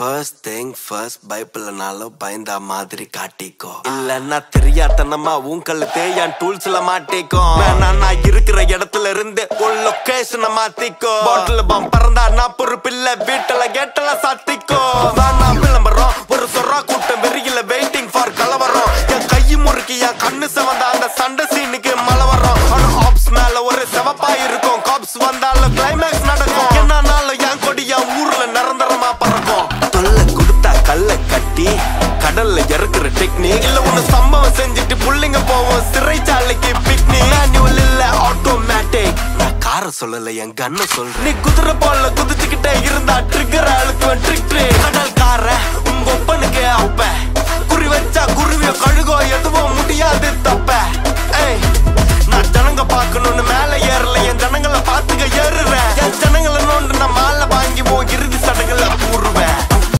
first thing first பயப்படனாலும் பயந்தா மாதிரி காட்டிக்கோ இல்லன்னா தெரியாதனமா உன் கழுத்தே என் டூல்ஸ்ல மாட்டிக்கோ வேணா நான் இருக்கிற இடத்துல இருந்து ஒரு லொகேஷனை மாத்திக்கோ பாட்டில் பம் பறந்தா நான் பொறுப்பில்ல வீட்டுல கேட்டல சாத்திக்கோ வேணா விளம்பரம் ஒரு சொரா கூட்டம் வெறியில வெயிட்டிங் ஃபார் கலவரம் என் கை முறுக்கி என் கண்ணு செவந்த அந்த சண்டை சீனுக்கு மழை வரும் ஆனா ஆப்ஸ் மேல ஒரு செவப்பா இருக்கும் காப்ஸ் வந்தாலும் கிளைமேக்ஸ் நடக்கும் என்னன்னாலும் என் கொடி என் ஊர்ல நிரந்தரமா பறக்கும் தொல்லை கொடுத்தா கல்ல கட்டி கடல்ல இறக்குற டெக்னிக் இல்ல ஒண்ணு சம்பவம் செஞ்சுட்டு புள்ளைங்க போவோம் சிறைச்சாலைக்கு பிக்னிக் மேனுவல் இல்ல ஆட்டோமேட்டிக் நான் கார சொல்லல என் கண்ண சொல்றேன் நீ குதிரை போல குதிச்சுக்கிட்டே இருந்தா ட்ரிக்கர் அழுத்துவேன் ட்ரிக்